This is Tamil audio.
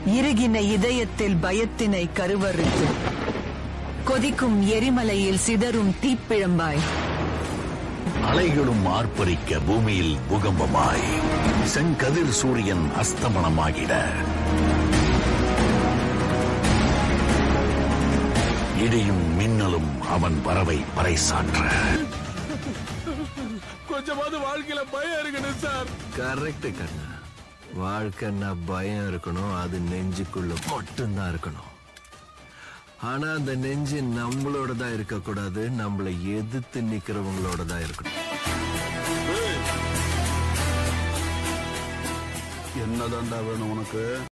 இறுகின இதயத்தில் பயத்தினை கருவறுத்து கொதிக்கும் எரிமலையில் சிதறும் தீப்பிழம்பாய் அலைகளும் ஆர்ப்பரிக்க பூமியில் பூகம்பமாய் செங்கதிர் சூரியன் அஸ்தமனமாகிட இடியும் மின்னலும் அவன் வரவை பறைசாற்ற கொஞ்சமாவது வாழ்க்கையில பயம் இருக்கணும் சார் கரெக்ட் கண்ணா வாழ்க்கைன்னா பயம் இருக்கணும் அது நெஞ்சுக்குள்ள மட்டும்தான் இருக்கணும் ஆனா அந்த நெஞ்சு நம்மளோட தான் இருக்கக்கூடாது நம்மளை எதிர்த்து நிக்கிறவங்களோட தான் இருக்கணும் என்னதான்டா வேணும் உனக்கு